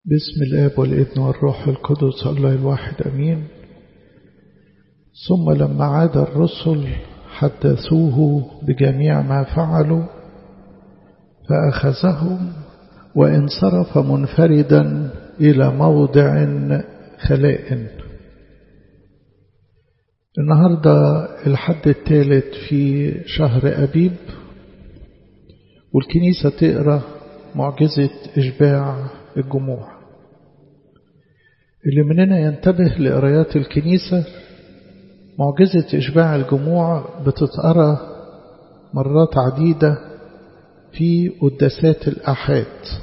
بسم الآب والابن والروح القدس الله الواحد أمين ثم لما عاد الرسل حدثوه بجميع ما فعلوا فأخذهم وانصرف منفردا إلى موضع خلاء النهاردة الحد الثالث في شهر أبيب والكنيسة تقرأ معجزة إشباع الجموع اللي مننا ينتبه لقرايات الكنيسة معجزة إشباع الجموع بتتقرأ مرات عديدة في قداسات الأحاد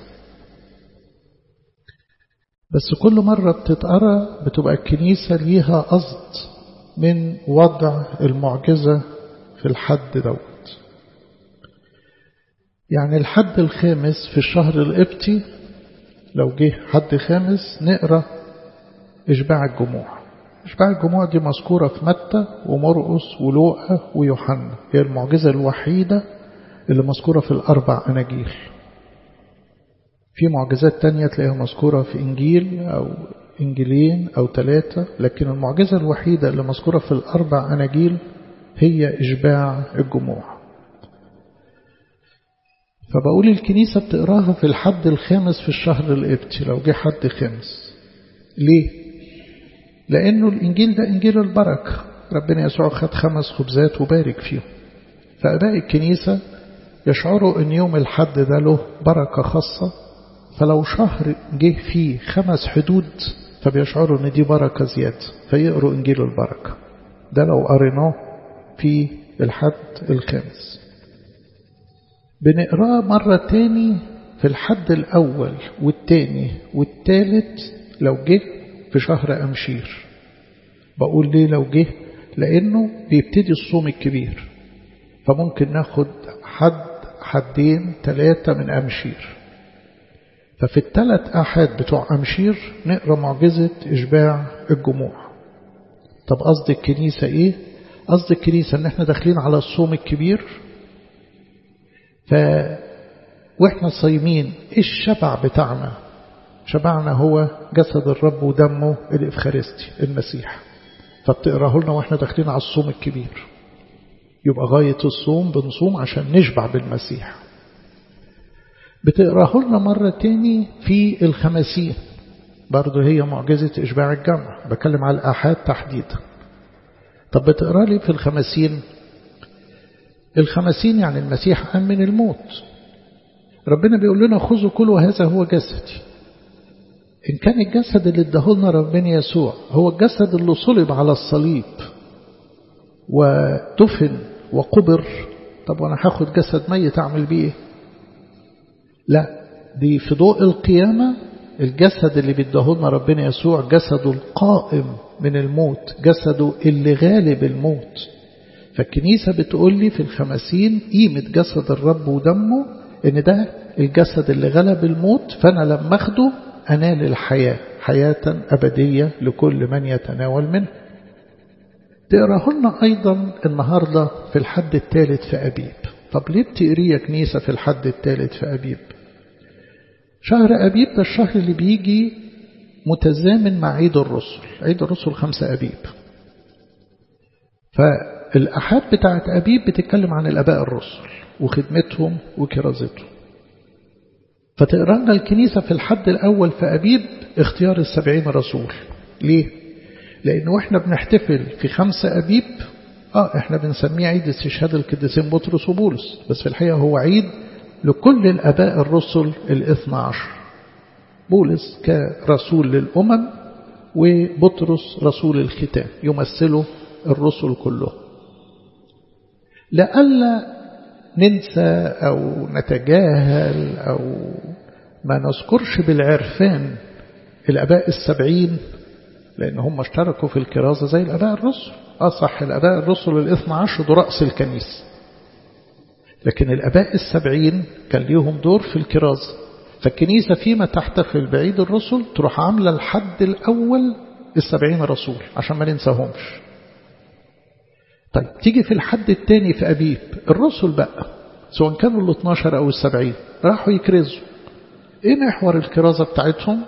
بس كل مرة بتتقرأ بتبقى الكنيسة ليها قصد من وضع المعجزة في الحد دوت يعني الحد الخامس في الشهر القبطي لو جه حد خامس نقرأ إشباع الجموع إشباع الجموع دي مذكورة في متى ومرقس ولوقا ويوحنا هي المعجزة الوحيدة اللي مذكورة في الأربع أناجيل في معجزات تانية تلاقيها مذكورة في إنجيل أو إنجيلين أو ثلاثة لكن المعجزة الوحيدة اللي مذكورة في الأربع أناجيل هي إشباع الجموع فبقول الكنيسة بتقراها في الحد الخامس في الشهر القبطي لو جه حد خامس ليه؟ لأنه الإنجيل ده إنجيل البركة ربنا يسوع خد خمس خبزات وبارك فيهم فأباء الكنيسة يشعروا أن يوم الحد ده له بركة خاصة فلو شهر جه فيه خمس حدود فبيشعروا أن دي بركة زيادة فيقروا إنجيل البركة ده لو قريناه في الحد الخامس بنقراه مرة تاني في الحد الأول والتاني والتالت لو جه في شهر أمشير بقول ليه لو جه لأنه بيبتدي الصوم الكبير فممكن ناخد حد حدين ثلاثة من أمشير ففي الثلاث أحد بتوع أمشير نقرأ معجزة إشباع الجموع طب قصد الكنيسة إيه؟ قصد الكنيسة إن إحنا داخلين على الصوم الكبير ف وإحنا صايمين إيه الشبع بتاعنا شبعنا هو جسد الرب ودمه الإفخارستي المسيح فبتقراه لنا وإحنا داخلين على الصوم الكبير يبقى غاية الصوم بنصوم عشان نشبع بالمسيح بتقراه لنا مرة تاني في الخمسين برضه هي معجزة إشباع الجمع بكلم على الآحاد تحديدا طب بتقرا لي في الخمسين الخمسين يعني المسيح قام من الموت ربنا بيقول لنا خذوا كلوا هذا هو جسدي إن كان الجسد اللي اداهولنا ربنا يسوع هو الجسد اللي صلب على الصليب ودفن وقبر طب وانا هاخد جسد ميت اعمل بيه ايه لا دي في ضوء القيامة الجسد اللي بيداهولنا ربنا يسوع جسده القائم من الموت جسده اللي غالب الموت فالكنيسة بتقول لي في الخمسين قيمة جسد الرب ودمه ان ده الجسد اللي غلب الموت فانا لما اخده انال الحياة حياة أبدية لكل من يتناول منه تقراه لنا أيضا النهاردة في الحد الثالث في أبيب طب ليه بتقريه كنيسة في الحد الثالث في أبيب شهر أبيب ده الشهر اللي بيجي متزامن مع عيد الرسل عيد الرسل خمسة أبيب فالأحاد بتاعت أبيب بتتكلم عن الأباء الرسل وخدمتهم وكرازتهم فتقرأ لنا الكنيسة في الحد الأول في أبيب اختيار السبعين رسول ليه؟ لأنه وإحنا بنحتفل في خمسة أبيب آه إحنا بنسميه عيد استشهاد القديسين بطرس وبولس بس في الحقيقة هو عيد لكل الأباء الرسل الاثنى عشر بولس كرسول للأمم وبطرس رسول الختام يمثلوا الرسل كلهم لألا ننسى أو نتجاهل أو ما نذكرش بالعرفان الأباء السبعين لأن هم اشتركوا في الكرازة زي الأباء الرسل أصح الأباء الرسل الاثنى عشر دول رأس الكنيسة لكن الأباء السبعين كان ليهم دور في الكرازة فالكنيسة فيما تحتفل بعيد الرسل تروح عاملة الحد الأول السبعين رسول عشان ما ننساهمش طيب تيجي في الحد الثاني في أبيب الرسل بقى سواء كانوا ال 12 أو السبعين راحوا يكرزوا إيه محور الكرازة بتاعتهم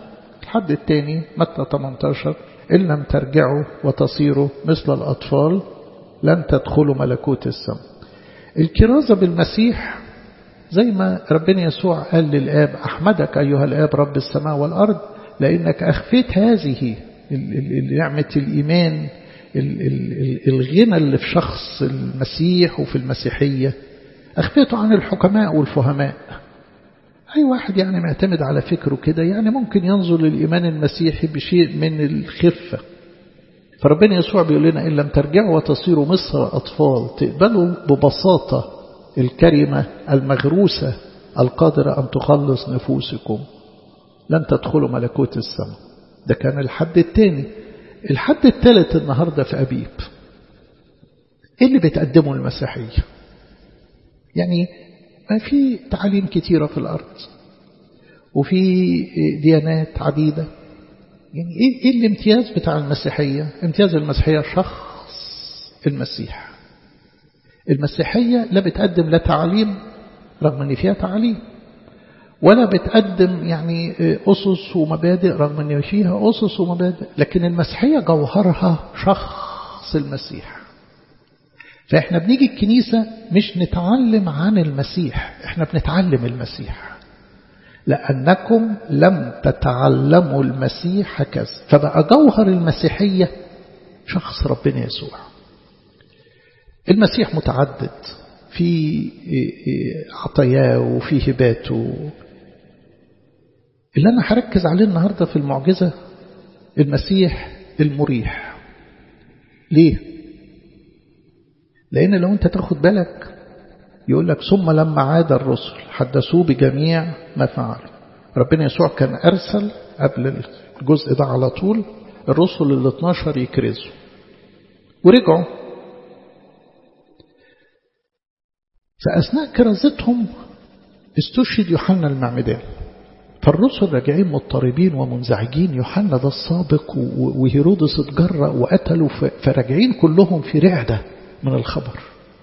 الحد الثاني متى 18 إن لم ترجعوا وتصيروا مثل الأطفال لن تدخلوا ملكوت السماء الكرازة بالمسيح زي ما ربنا يسوع قال للآب أحمدك أيها الآب رب السماء والأرض لأنك أخفيت هذه نعمة الإيمان الغنى اللي في شخص المسيح وفي المسيحية أخفيته عن الحكماء والفهماء أي واحد يعني معتمد على فكره كده يعني ممكن ينظر للإيمان المسيحي بشيء من الخفة فربنا يسوع بيقول لنا إن لم ترجعوا وتصيروا مصر أطفال تقبلوا ببساطة الكلمة المغروسة القادرة أن تخلص نفوسكم لن تدخلوا ملكوت السماء ده كان الحد الثاني الحد الثالث النهاردة في أبيب إيه اللي بتقدمه المسيحية يعني ما في تعاليم كتيرة في الأرض وفي ديانات عديدة يعني إيه الامتياز بتاع المسيحية امتياز المسيحية شخص المسيح المسيحية لا بتقدم لا تعليم رغم أن فيها تعليم ولا بتقدم يعني أسس ومبادئ رغم أن فيها أسس ومبادئ لكن المسيحية جوهرها شخص المسيح فإحنا بنيجي الكنيسة مش نتعلم عن المسيح إحنا بنتعلم المسيح لأنكم لم تتعلموا المسيح هكذا فبقى جوهر المسيحية شخص ربنا يسوع المسيح متعدد في عطاياه وفي هباته اللي أنا هركز عليه النهاردة في المعجزة المسيح المريح ليه؟ لأن لو أنت تاخد بالك يقول لك ثم لما عاد الرسل حدثوه بجميع ما فعل ربنا يسوع كان أرسل قبل الجزء ده على طول الرسل ال 12 يكرزوا ورجعوا فأثناء كرازتهم استشهد يوحنا المعمدان فالرسل راجعين مضطربين ومنزعجين يوحنا ده السابق وهيرودس اتجرأ وقتلوا فراجعين كلهم في رعدة من الخبر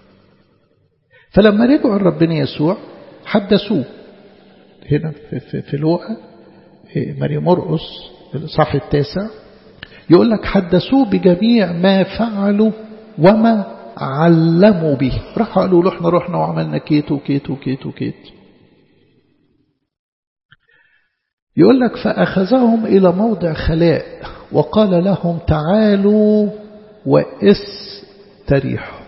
فلما رجعوا ربنا يسوع حدثوه هنا في, في, في لوقا مريم مرقس الإصحاح التاسع يقول لك حدثوه بجميع ما فعلوا وما علموا به راحوا قالوا له احنا رحنا وعملنا كيت وكيت وكيت وكيت يقول لك فأخذهم إلى موضع خلاء وقال لهم تعالوا واستريحوا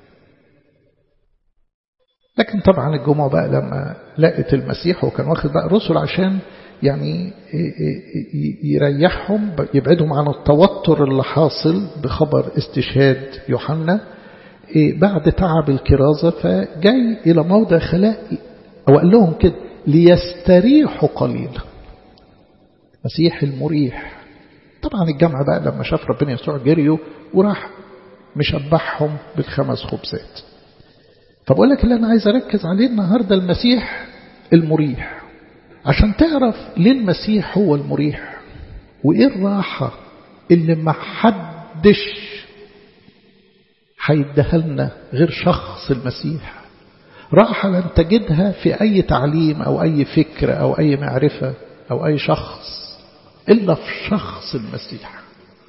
لكن طبعا الجمعة بقى لما لقت المسيح وكان واخد بقى رسل عشان يعني يريحهم يبعدهم عن التوتر اللي حاصل بخبر استشهاد يوحنا بعد تعب الكرازة فجاي إلى موضع خلاء أو قال لهم كده ليستريحوا قليلا مسيح المريح طبعا الجمع بقى لما شاف ربنا يسوع جريوا وراح مشبعهم بالخمس خبزات فبقول لك اللي أنا عايز أركز عليه النهاردة المسيح المريح عشان تعرف ليه المسيح هو المريح وإيه الراحة اللي ما حدش هيديها لنا غير شخص المسيح راحة لن تجدها في أي تعليم أو أي فكرة أو أي معرفة أو أي شخص إلا في شخص المسيح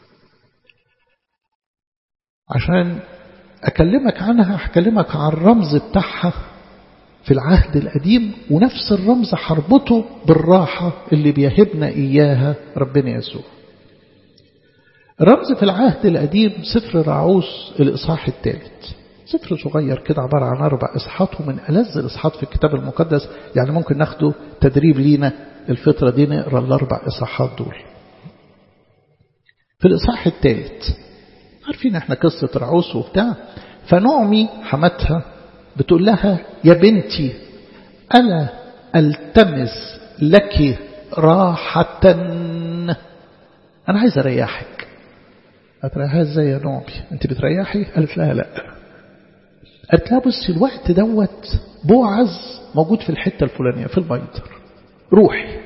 عشان أكلمك عنها هكلمك عن الرمز بتاعها في العهد القديم ونفس الرمز هربطه بالراحة اللي بيهبنا إياها ربنا يسوع رمز في العهد القديم سفر رعوس الإصحاح الثالث سفر صغير كده عبارة عن أربع إصحاحات ومن ألذ الإصحاحات في الكتاب المقدس يعني ممكن ناخده تدريب لينا الفترة دي نقرأ الأربع إصحاحات دول في الإصحاح الثالث عارفين احنا قصة رعوس وبتاع فنعمي حماتها بتقول لها يا بنتي ألا ألتمس لك راحة أنا عايز أريحك هتريحها ازاي يا نعمي انت بتريحي قالت لها لا قالت لها بصي الوقت دوت بوعز موجود في الحتة الفلانية في البيضر روحي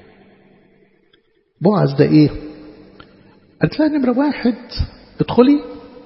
بوعز ده ايه قالت لها نمرة واحد ادخلي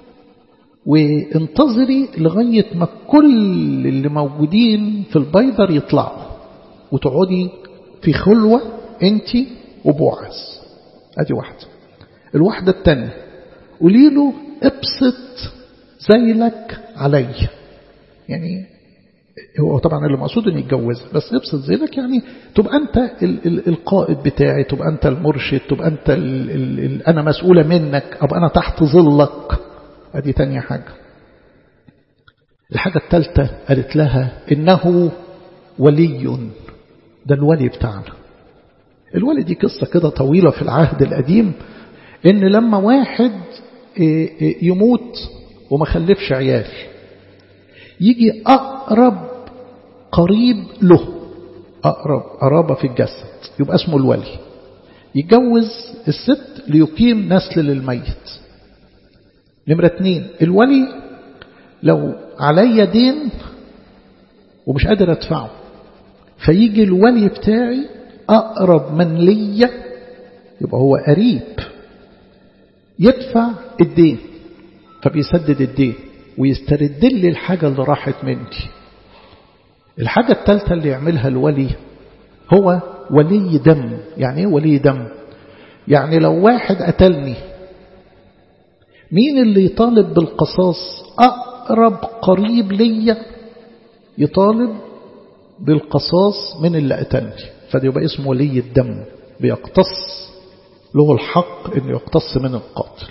وانتظري لغاية ما كل اللي موجودين في البيضر يطلعوا وتقعدي في خلوة انت وبوعز ادي واحدة الواحدة الثانية قولي له ابسط ذيلك علي يعني هو طبعا اللي مقصود ان يتجوزها بس ابسط ذيلك يعني تبقى انت ال ال القائد بتاعي تبقى انت المرشد تبقى انت ال ال ال انا مسؤولة منك ابقى انا تحت ظلك ادي تانية حاجة الحاجة الثالثة قالت لها إنه ولي ده الولي بتاعنا الولي دي قصة كده طويلة في العهد القديم إن لما واحد يموت وما خلفش عيال يجي أقرب قريب له أقرب قرابة في الجسد يبقى اسمه الولي يتجوز الست ليقيم نسل للميت نمرة اتنين الولي لو عليا دين ومش قادر ادفعه فيجي الولي بتاعي أقرب من ليا يبقى هو قريب يدفع الدين فبيسدد الدين ويسترد لي الحاجة اللي راحت مني الحاجة الثالثة اللي يعملها الولي هو ولي دم يعني ايه ولي دم يعني لو واحد قتلني مين اللي يطالب بالقصاص أقرب قريب ليا يطالب بالقصاص من اللي قتلني فده يبقى اسمه ولي الدم بيقتص له الحق انه يقتص من القاتل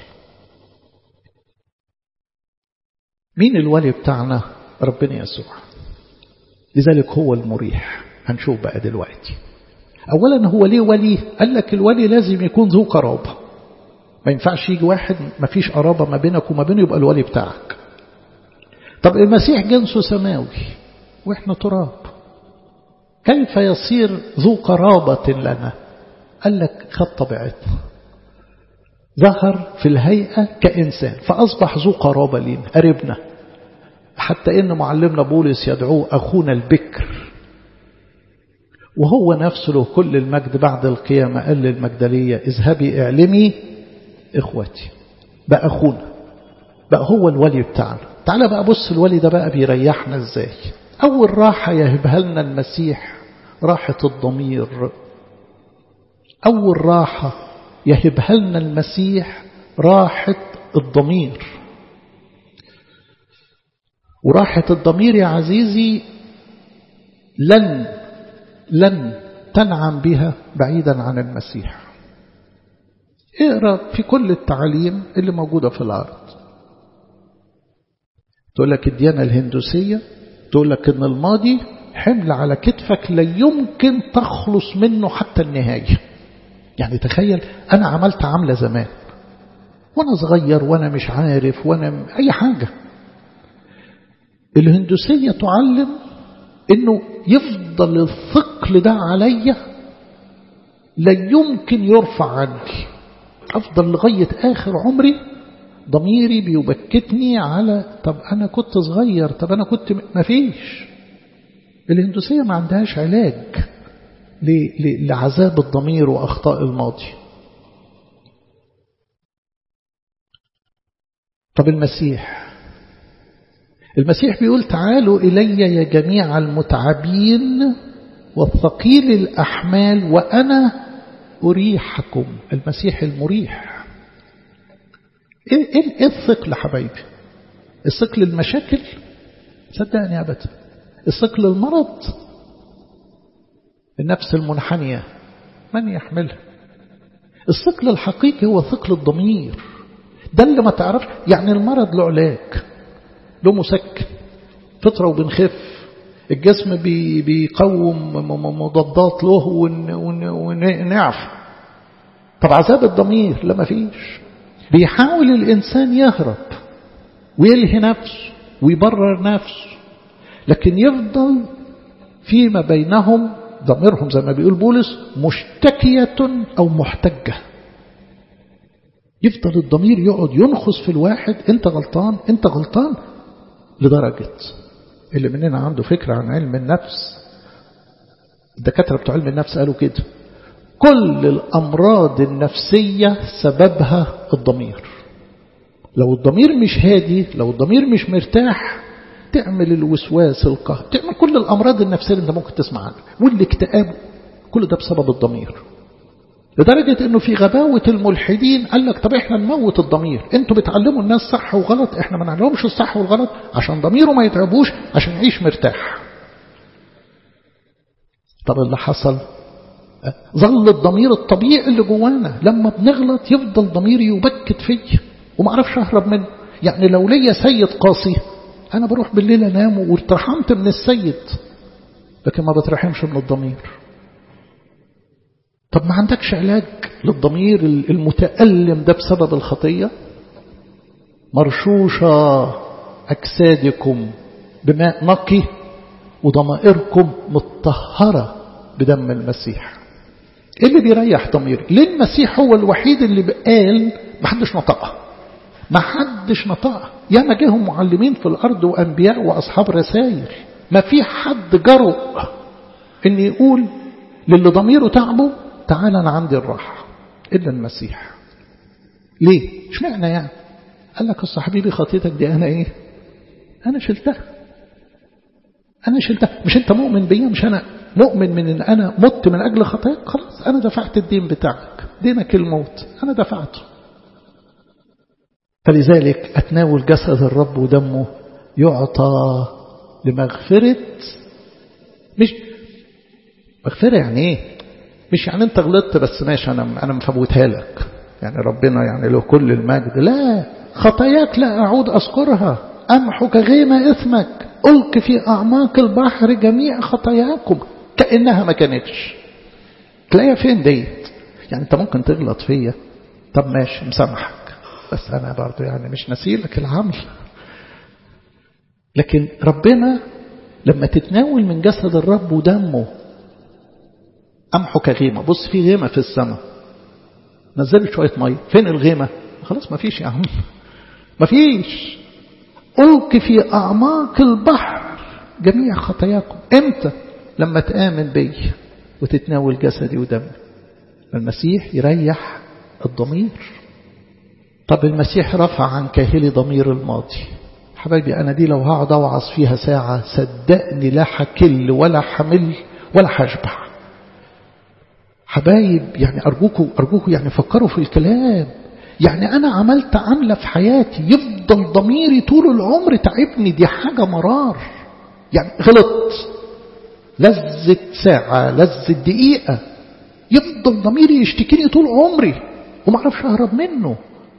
مين الولي بتاعنا ربنا يسوع لذلك هو المريح هنشوف بقى دلوقتي اولا هو ليه ولي قال لك الولي لازم يكون ذو قرابه ما ينفعش يجي واحد ما فيش قرابه ما بينك وما بينه يبقى الولي بتاعك طب المسيح جنسه سماوي واحنا تراب كيف يصير ذو قرابة لنا قال لك خد طبيعتنا ظهر في الهيئة كإنسان فأصبح ذو قرابة لنا قريبنا حتى إن معلمنا بولس يدعوه أخونا البكر وهو نفسه له كل المجد بعد القيامة قال للمجدلية اذهبي اعلمي إخوتي بقى أخونا بقى هو الولي بتاعنا تعال بقى بص الولي ده بقى بيريحنا ازاي أول راحة يهبها لنا المسيح راحة الضمير أول راحة يهبها لنا المسيح راحة الضمير وراحة الضمير يا عزيزي لن لن تنعم بها بعيدا عن المسيح اقرأ في كل التعاليم اللي موجودة في الأرض تقول لك الديانة الهندوسية تقول لك ان الماضي حمل على كتفك لا يمكن تخلص منه حتى النهاية يعني تخيل أنا عملت عملة زمان وأنا صغير وأنا مش عارف وأنا أي حاجة الهندوسية تعلم أنه يفضل الثقل ده عليا لا يمكن يرفع عني أفضل لغاية آخر عمري ضميري بيبكتني على طب أنا كنت صغير طب أنا كنت ما فيش الهندوسية ما عندهاش علاج لعذاب الضمير وأخطاء الماضي طب المسيح المسيح بيقول تعالوا إلي يا جميع المتعبين والثقيل الأحمال وأنا أريحكم المسيح المريح إيه, إيه, إيه الثقل حبايبي الثقل المشاكل صدقني أبدا الثقل المرض النفس المنحنية من يحملها الثقل الحقيقي هو ثقل الضمير ده اللي ما تعرف يعني المرض له علاج له مسكن فطرة وبنخف الجسم بي بيقوم مضادات له ونعف طب عذاب الضمير لا ما فيش بيحاول الإنسان يهرب ويلهي نفسه ويبرر نفسه لكن يفضل فيما بينهم ضميرهم زي ما بيقول بولس مشتكية أو محتجة يفضل الضمير يقعد ينخص في الواحد انت غلطان انت غلطان لدرجة اللي مننا عنده فكرة عن علم النفس الدكاترة بتوع علم النفس قالوا كده كل الأمراض النفسية سببها الضمير لو الضمير مش هادي لو الضمير مش مرتاح تعمل الوسواس القهر تعمل كل الأمراض النفسية اللي انت ممكن تسمع عنها والاكتئاب كل ده بسبب الضمير لدرجة انه في غباوة الملحدين قال لك طب احنا نموت الضمير انتوا بتعلموا الناس صح وغلط احنا ما نعلمهمش الصح والغلط عشان ضميره ما يتعبوش عشان يعيش مرتاح طب اللي حصل ظل الضمير الطبيعي اللي جوانا لما بنغلط يفضل ضميري يبكت فيا وما اعرفش اهرب منه يعني لو ليا سيد قاسي انا بروح بالليل انام واترحمت من السيد لكن ما بترحمش من الضمير طب ما عندكش علاج للضمير المتألم ده بسبب الخطية مرشوشة أجسادكم بماء نقي وضمائركم مطهرة بدم المسيح ايه اللي بيريح ضميري ليه المسيح هو الوحيد اللي قال ما حدش نطقها ما حدش نطقها ياما جاهم معلمين في الارض وانبياء واصحاب رسائل ما في حد جرؤ ان يقول للي ضميره تعبه تعالى انا عندي الراحه الا المسيح ليه اشمعنى يعني قال لك اصل حبيبي خطيتك دي انا ايه انا شلتها انا شلتها مش انت مؤمن بيا مش انا مؤمن من ان انا مت من اجل خطاياك خلاص انا دفعت الدين بتاعك دينك الموت انا دفعته فلذلك اتناول جسد الرب ودمه يعطى لمغفرة مش مغفرة يعني ايه مش يعني انت غلطت بس ماشي انا انا مفوتها لك يعني ربنا يعني له كل المجد لا خطاياك لا اعود اذكرها امحو كغيمة اثمك ألق في أعماق البحر جميع خطاياكم كأنها ما كانتش تلاقيها فين ديت يعني أنت ممكن تغلط فيا طب ماشي مسامحك بس أنا برضو يعني مش نسيلك العمل لكن ربنا لما تتناول من جسد الرب ودمه أمحو كغيمة بص في غيمة في السماء نزلت شوية مية فين الغيمة خلاص ما فيش يا عم ما فيش ألقي في أعماق البحر جميع خطاياكم امتى لما تآمن بي وتتناول جسدي ودمي المسيح يريح الضمير طب المسيح رفع عن كاهلي ضمير الماضي حبايبي أنا دي لو هقعد أوعظ فيها ساعة صدقني لا حكل ولا حمل ولا هشبع حبايب يعني أرجوكوا أرجوكوا يعني فكروا في الكلام يعني أنا عملت عملة في حياتي يفضل ضميري طول العمر تعبني دي حاجة مرار يعني غلط لذة ساعة لذة دقيقة يفضل ضميري يشتكيني طول عمري وما اعرفش أهرب منه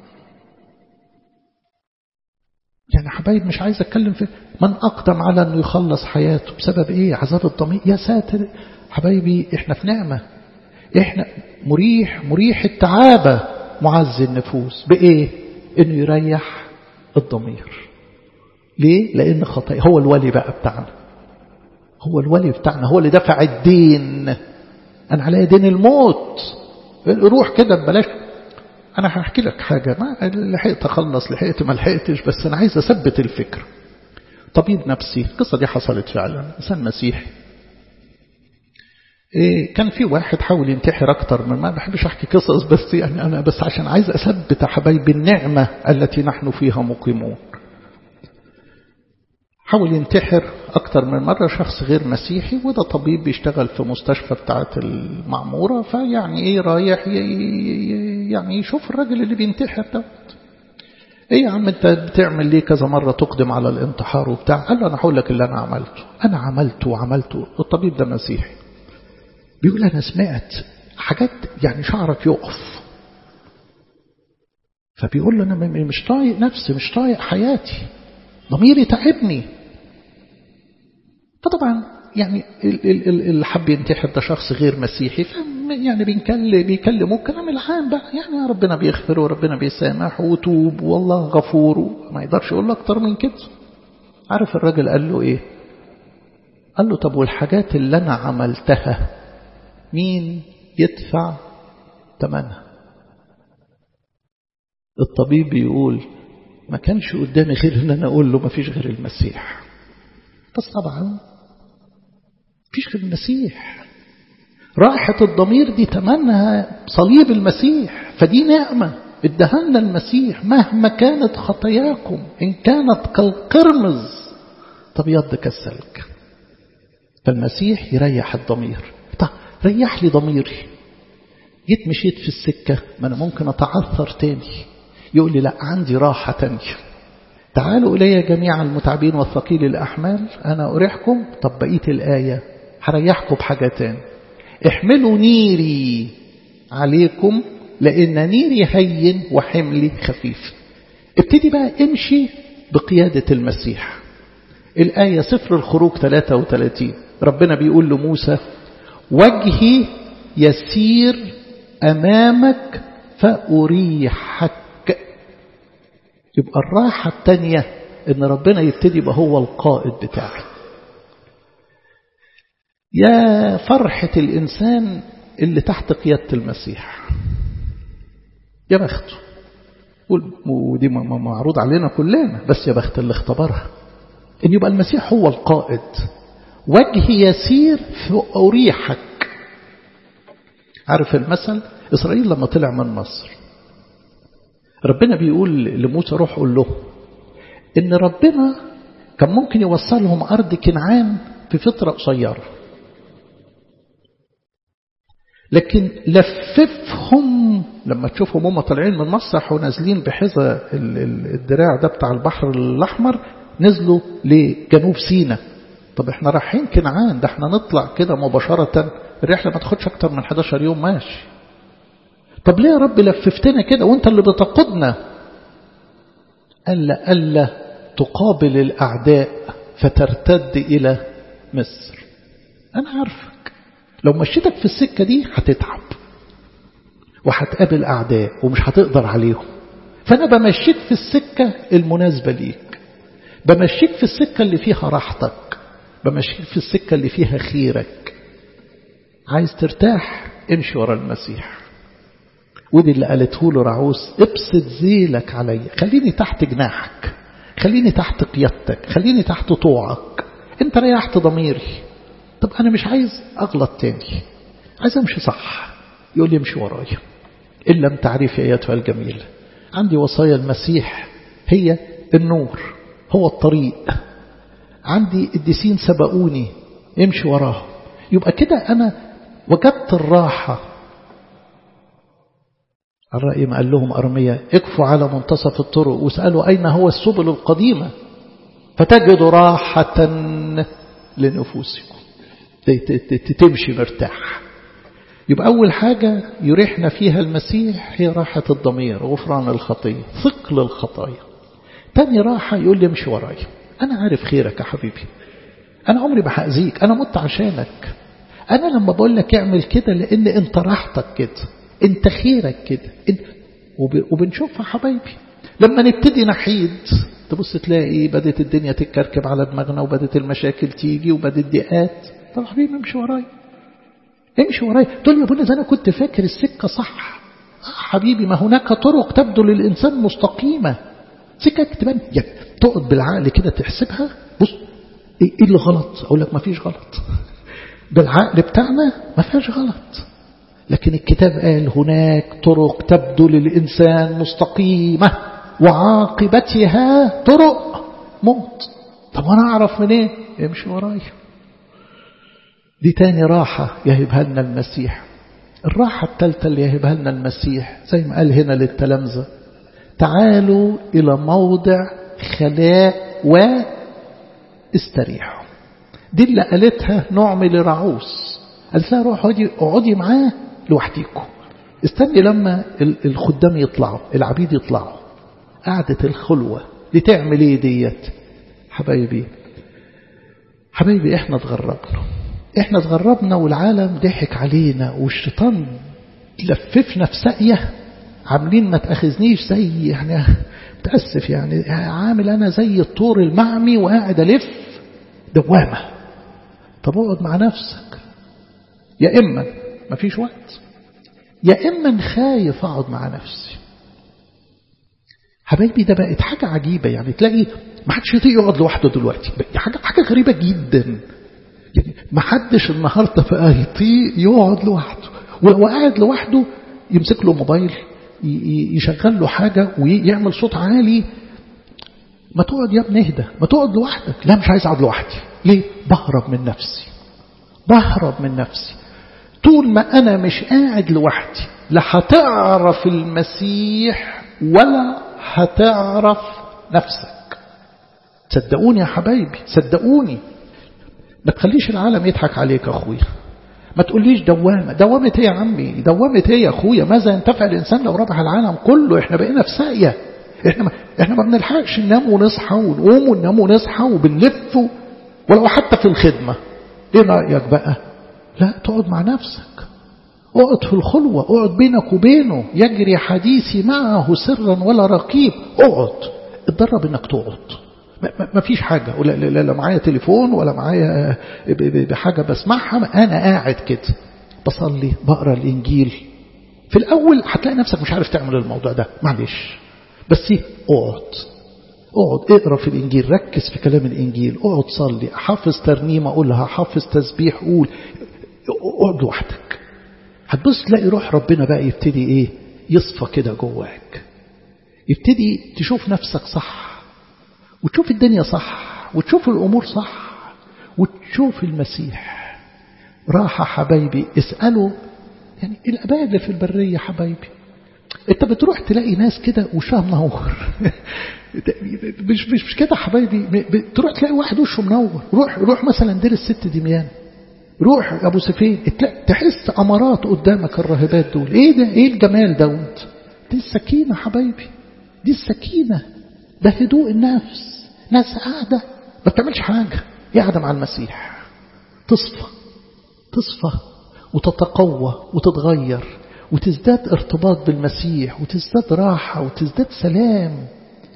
يعني حبايب مش عايز أتكلم في من أقدم على أنه يخلص حياته بسبب إيه عذاب الضمير يا ساتر حبايبي إحنا في نعمة إحنا مريح مريح التعابة معزي النفوس بإيه إنه يريح الضمير ليه لأن خطأ هو الولي بقى بتاعنا هو الولي بتاعنا هو اللي دفع الدين أنا علي دين الموت روح كده ببلاش أنا هحكي لك حاجة ما لحقت أخلص لحقت ما لحقتش بس أنا عايز أثبت الفكرة طبيب نفسي القصة دي حصلت فعلا إنسان مسيحي إيه كان في واحد حاول ينتحر أكتر من ما بحبش أحكي قصص بس يعني أنا بس عشان عايز أثبت يا حبايبي النعمة التي نحن فيها مقيمون حاول ينتحر أكتر من مرة شخص غير مسيحي وده طبيب بيشتغل في مستشفى بتاعة المعمورة فيعني إيه رايح يعني يشوف الراجل اللي بينتحر دوت إيه يا عم أنت بتعمل ليه كذا مرة تقدم على الانتحار وبتاع قال له أنا هقول لك اللي أنا عملته أنا عملته وعملته الطبيب ده مسيحي بيقول أنا سمعت حاجات يعني شعرك يقف فبيقول له أنا مش طايق نفسي مش طايق حياتي ضميري تعبني فطبعا يعني اللي حب ينتحر ده شخص غير مسيحي يعني بيكلم بيكلمه الكلام العام بقى يعني ربنا بيغفر وربنا بيسامح وتوب والله غفور ما يقدرش يقول له اكتر من كده عارف الراجل قال له ايه قال له طب والحاجات اللي انا عملتها مين يدفع ثمنها الطبيب بيقول ما كانش قدامي غير ان انا اقول له ما فيش غير المسيح بس طبعا فيش غير المسيح راحة الضمير دي تمنها صليب المسيح فدي نعمة ادهلنا المسيح مهما كانت خطاياكم إن كانت كالقرمز تبيض كالسلك فالمسيح يريح الضمير طب ريح لي ضميري جيت مشيت في السكة ما أنا ممكن أتعثر تاني يقول لي لا عندي راحة تانية تعالوا إلي جميعا المتعبين والثقيل الأحمال أنا أريحكم طب بقية الآية هريحكم بحاجة تاني احملوا نيري عليكم لأن نيري هين وحملي خفيف ابتدي بقى امشي بقيادة المسيح الآية سفر الخروج 33 ربنا بيقول لموسى وجهي يسير أمامك فأريحك يبقى الراحة التانية إن ربنا يبتدي يبقى هو القائد بتاعي يا فرحة الإنسان اللي تحت قيادة المسيح يا بخته ودي معروض علينا كلنا بس يا بخت اللي اختبرها إن يبقى المسيح هو القائد وجهي يسير فأريحك عارف المثل إسرائيل لما طلع من مصر ربنا بيقول لموسى روح قول له إن ربنا كان ممكن يوصلهم أرض كنعان في فترة قصيرة لكن لففهم لما تشوفهم هم طالعين من مصر ونازلين بحذا الدراع ده بتاع البحر الأحمر نزلوا لجنوب سينا طب احنا رايحين كنعان ده احنا نطلع كده مباشرة الرحلة ما تاخدش اكتر من 11 يوم ماشي طب ليه يا رب لففتنا كده وانت اللي بتقودنا ألا ألا تقابل الأعداء فترتد إلى مصر أنا عارفك لو مشيتك في السكة دي هتتعب وهتقابل أعداء ومش هتقدر عليهم فأنا بمشيك في السكة المناسبة ليك بمشيك في السكة اللي فيها راحتك بمشيك في السكة اللي فيها خيرك عايز ترتاح امشي ورا المسيح ودي اللي قالته له رعوس ابسط ذيلك عليا خليني تحت جناحك خليني تحت قيادتك خليني تحت طوعك انت ريحت ضميري طب انا مش عايز اغلط تاني عايز امشي صح يقول لي امشي ورايا ان لم تعرفي ايتها الجميله عندي وصايا المسيح هي النور هو الطريق عندي الدسين سبقوني امشي وراهم يبقى كده انا وجدت الراحه الرأي ما قال لهم أرمية اكفوا على منتصف الطرق واسألوا أين هو السبل القديمة فتجدوا راحة لنفوسكم تمشي مرتاح يبقى أول حاجة يريحنا فيها المسيح هي راحة الضمير غفران الخطية ثقل الخطايا تاني راحة يقول لي امشي ورايا أنا عارف خيرك يا حبيبي أنا عمري ما هأذيك أنا مت عشانك أنا لما بقول لك اعمل كده لأن أنت راحتك كده انت خيرك كده انت وبنشوفها حبايبي لما نبتدي نحيد تبص تلاقي بدت الدنيا تتكركب على دماغنا وبدت المشاكل تيجي وبدت ضيقات طب حبيبي امشي ورايا امشي ورايا تقول لي يا ابونا انا كنت فاكر السكه صح حبيبي ما هناك طرق تبدو للانسان مستقيمه سكك تبان يعني تقعد بالعقل كده تحسبها بص ايه اللي غلط اقول لك ما فيش غلط بالعقل بتاعنا ما فيهاش غلط لكن الكتاب قال هناك طرق تبدو للإنسان مستقيمة وعاقبتها طرق موت طب أنا أعرف منين إيه؟ امشي ورايا دي تاني راحة يهبها لنا المسيح الراحة الثالثة اللي يهبها لنا المسيح زي ما قال هنا للتلامذة تعالوا إلى موضع خلاء واستريحوا دي اللي قالتها نعمي لرعوس قالت لها روح اقعدي معاه لوحديكم استني لما الخدام يطلعوا العبيد يطلعوا قعدة الخلوة دي تعمل ايه ديت حبايبي حبايبي احنا اتغربنا احنا اتغربنا والعالم ضحك علينا والشيطان لففنا في ساقية عاملين ما تأخذنيش زي يعني متأسف يعني عامل أنا زي الطور المعمي وقاعد ألف دوامة طب اقعد مع نفسك يا إما ما فيش وقت يا إما خايف أقعد مع نفسي حبايبي ده بقت حاجة عجيبة يعني تلاقي ما حدش يطيق يقعد لوحده دلوقتي حاجة حاجة غريبة جدا يعني ما حدش النهارده بقى يطيق يقعد لوحده ولو قاعد لوحده يمسك له موبايل يشغل له حاجة ويعمل صوت عالي ما تقعد يا ابني اهدى ما تقعد لوحدك لا مش عايز اقعد لوحدي ليه بهرب من نفسي بهرب من نفسي طول ما أنا مش قاعد لوحدي لا هتعرف المسيح ولا هتعرف نفسك صدقوني يا حبايبي صدقوني ما تخليش العالم يضحك عليك يا اخويا ما تقوليش دوامة دوامة ايه يا عمي دوامة ايه يا اخويا ماذا ينتفع الانسان لو ربح العالم كله احنا بقينا في ساقية احنا ما احنا ما بنلحقش ننام ونصحى ونقوم وننام ونصحى وبنلف ولو حتى في الخدمة ايه رأيك بقى لا تقعد مع نفسك اقعد في الخلوة اقعد بينك وبينه يجري حديثي معه سرا ولا رقيب اقعد اتدرب انك تقعد ما فيش حاجة لا, لا, لا معايا تليفون ولا معايا بحاجة بسمعها أنا قاعد كده بصلي بقرأ الإنجيل في الأول هتلاقي نفسك مش عارف تعمل الموضوع ده معلش بس اقعد اقعد اقرا في الإنجيل ركز في كلام الإنجيل اقعد صلي حافظ ترنيمة قولها حافظ تسبيح قول اقعد لوحدك هتبص تلاقي روح ربنا بقى يبتدي ايه يصفى كده جواك يبتدي تشوف نفسك صح وتشوف الدنيا صح وتشوف الأمور صح وتشوف المسيح راحة حبايبي اسألوا يعني الأباء اللي في البرية حبايبي انت بتروح تلاقي ناس كده وشها منور مش مش مش كده حبايبي بتروح تلاقي واحد وشه منور روح روح مثلا دير الست دميان روح ابو سفين تحس امارات قدامك الراهبات دول ايه ده ايه الجمال دوت دي السكينه حبايبي دي السكينه ده هدوء النفس ناس قاعدة ما بتعملش حاجة قاعدة مع المسيح تصفى تصفى وتتقوى وتتغير وتزداد ارتباط بالمسيح وتزداد راحة وتزداد سلام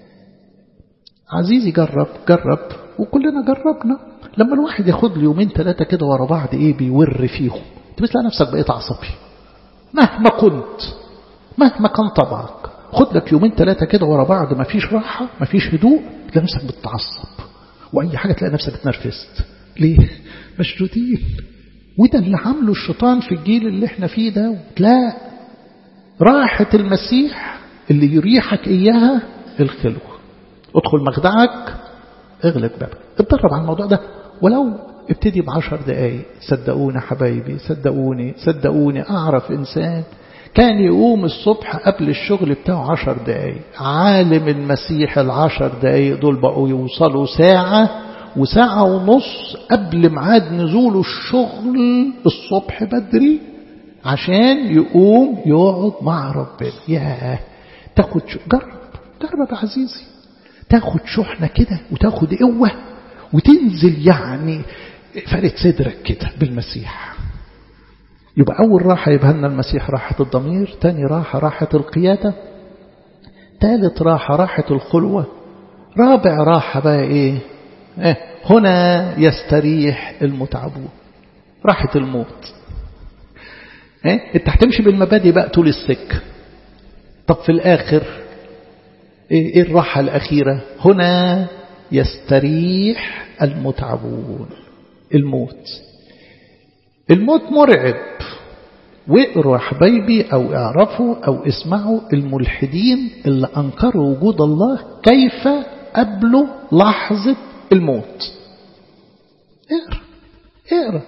عزيزي جرب جرب وكلنا جربنا لما الواحد ياخد له يومين ثلاثة كده ورا بعض ايه بيور فيهم تلاقي نفسك بقيت عصبي مهما كنت مهما كان طبعك خد لك يومين ثلاثة كده ورا بعض ما فيش راحة ما فيش هدوء تلاقي نفسك بتتعصب وأي حاجة تلاقي نفسك اتنرفزت ليه؟ مشدودين وده اللي عامله الشيطان في الجيل اللي احنا فيه ده لا راحة المسيح اللي يريحك إياها الخلوة ادخل مخدعك اغلق بابك اتدرب على الموضوع ده ولو ابتدي بعشر دقايق صدقوني حبايبي صدقوني صدقوني أعرف إنسان كان يقوم الصبح قبل الشغل بتاعه عشر دقايق عالم المسيح العشر دقايق دول بقوا يوصلوا ساعة وساعة ونص قبل ميعاد نزوله الشغل الصبح بدري عشان يقوم يقعد مع ربنا ياه تاخد جرب جرب يا عزيزي تاخد شحنة كده وتاخد قوة وتنزل يعني فرد صدرك كده بالمسيح يبقى أول راحة يبقى لنا المسيح راحة الضمير تاني راحة راحة القيادة ثالث راحة راحة الخلوة رابع راحة بقى إيه إيه هنا يستريح المتعبون راحة الموت إيه انت هتمشي بالمبادئ بقى طول السكة طب في الآخر إيه, إيه الراحة الأخيرة هنا يستريح المتعبون الموت الموت مرعب واقروا يا حبايبي أو اعرفوا أو اسمعوا الملحدين اللي أنكروا وجود الله كيف قبلوا لحظة الموت اقرا اقرا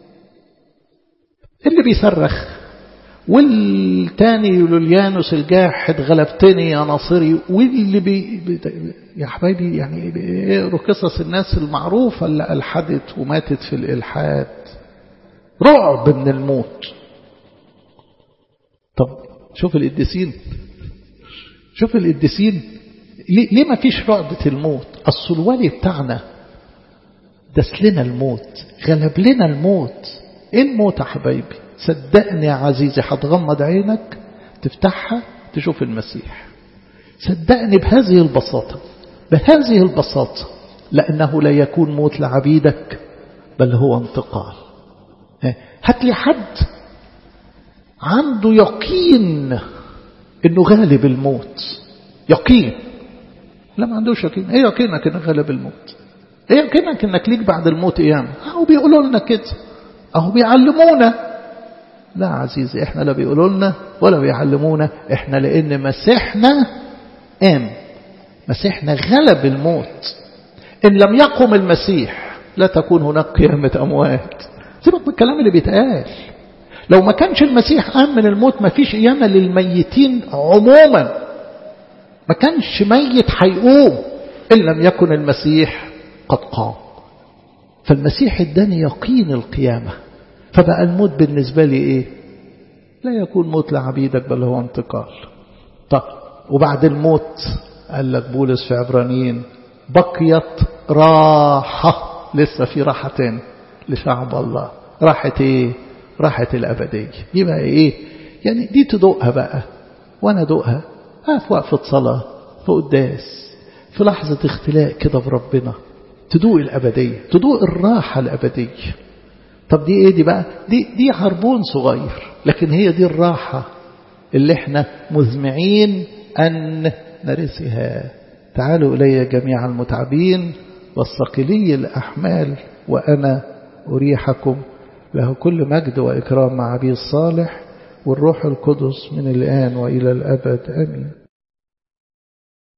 اللي بيصرخ والتاني لوليانوس الجاحد غلبتني يا ناصري واللي بي يا حبايبي يعني اقروا قصص الناس المعروفة اللي ألحدت وماتت في الإلحاد رعب من الموت طب شوف القديسين شوف القديسين ليه, ليه ما فيش رعبة الموت الصلوالي بتاعنا دس لنا الموت غلب لنا الموت ايه الموت يا حبايبي صدقني يا عزيزي هتغمض عينك تفتحها تشوف المسيح صدقني بهذه البساطة بهذه البساطة لأنه لا يكون موت لعبيدك بل هو انتقال هات لي حد عنده يقين انه غالب الموت يقين لا ما عندوش يقين ايه يقينك انك غالب الموت ايه يقينك انك ليك بعد الموت قيامه اهو بيقولوا لنا كده اهو بيعلمونا لا عزيزي احنا لا بيقولوا لنا ولا بيعلمونا احنا لان مسيحنا قام مسيحنا غلب الموت ان لم يقم المسيح لا تكون هناك قيامة اموات سيبك من الكلام اللي بيتقال لو ما كانش المسيح قام من الموت ما فيش قيامة للميتين عموما ما كانش ميت هيقوم إن لم يكن المسيح قد قام فالمسيح اداني يقين القيامة فبقى الموت بالنسبة لي ايه لا يكون موت لعبيدك بل هو انتقال طب وبعد الموت قال لك بولس في عبرانيين بقيت راحة لسه في راحة تاني لشعب الله راحة ايه راحة الأبدية دي بقى ايه يعني دي تدوقها بقى وانا ادوقها ها في وقفة صلاة في قداس في لحظة اختلاء كده بربنا تدوق الأبدية تدوق الراحة الأبدية طب دي ايه دي بقى دي, دي عربون صغير لكن هي دي الراحة اللي احنا مزمعين أن نرثها تعالوا إلي جميع المتعبين والثقلي الأحمال وأنا أريحكم له كل مجد وإكرام مع أبي الصالح والروح القدس من الآن وإلى الأبد آمين